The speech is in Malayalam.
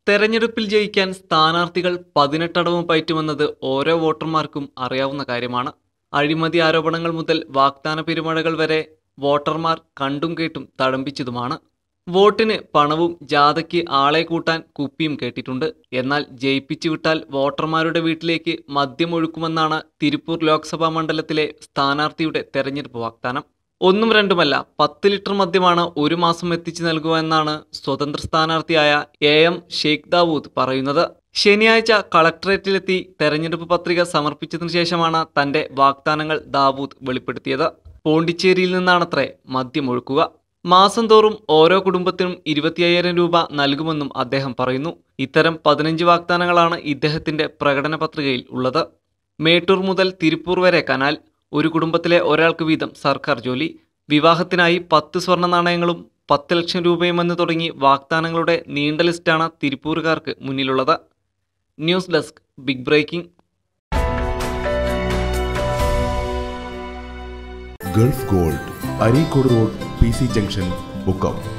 തെരഞ്ഞെടുപ്പിൽ ജയിക്കാൻ സ്ഥാനാർത്ഥികൾ പതിനെട്ടടവും പയറ്റുമെന്നത് ഓരോ വോട്ടർമാർക്കും അറിയാവുന്ന കാര്യമാണ് അഴിമതി ആരോപണങ്ങൾ മുതൽ വാഗ്ദാന പെരുമഴകൾ വരെ വോട്ടർമാർ കണ്ടും കേട്ടും തഴമ്പിച്ചതുമാണ് വോട്ടിന് പണവും ജാഥയ്ക്ക് ആളെ കൂട്ടാൻ കുപ്പിയും കേട്ടിട്ടുണ്ട് എന്നാൽ ജയിപ്പിച്ചു വിട്ടാൽ വോട്ടർമാരുടെ വീട്ടിലേക്ക് മദ്യം ഒഴുക്കുമെന്നാണ് തിരുപ്പൂർ ലോക്സഭാ മണ്ഡലത്തിലെ സ്ഥാനാർത്ഥിയുടെ തെരഞ്ഞെടുപ്പ് വാഗ്ദാനം ഒന്നും രണ്ടുമല്ല പത്ത് ലിറ്റർ മദ്യമാണ് ഒരു മാസം എത്തിച്ചു നൽകുക എന്നാണ് സ്വതന്ത്ര സ്ഥാനാർത്ഥിയായ എ എം ഷെയ്ഖ് ദാവൂദ് പറയുന്നത് ശനിയാഴ്ച കളക്ടറേറ്റിലെത്തി തെരഞ്ഞെടുപ്പ് പത്രിക സമർപ്പിച്ചതിനു ശേഷമാണ് തന്റെ വാഗ്ദാനങ്ങൾ ദാവൂദ് വെളിപ്പെടുത്തിയത് പോണ്ടിച്ചേരിയിൽ നിന്നാണത്രേ മദ്യം ഒഴുക്കുക മാസം തോറും ഓരോ കുടുംബത്തിനും ഇരുപത്തിയ്യായിരം രൂപ നൽകുമെന്നും അദ്ദേഹം പറയുന്നു ഇത്തരം പതിനഞ്ച് വാഗ്ദാനങ്ങളാണ് ഇദ്ദേഹത്തിന്റെ പ്രകടന പത്രികയിൽ ഉള്ളത് മേട്ടൂർ മുതൽ തിരുപ്പൂർ വരെ കനാൽ ഒരു കുടുംബത്തിലെ ഒരാൾക്ക് വീതം സർക്കാർ ജോലി വിവാഹത്തിനായി പത്ത് സ്വർണ്ണ നാണയങ്ങളും പത്ത് ലക്ഷം രൂപയുമെന്ന് തുടങ്ങി വാഗ്ദാനങ്ങളുടെ നീണ്ട ലിസ്റ്റാണ് തിരുപ്പൂരുകാർക്ക് മുന്നിലുള്ളത് news desk big breaking gulf gold Areekode road P C junction Mukkam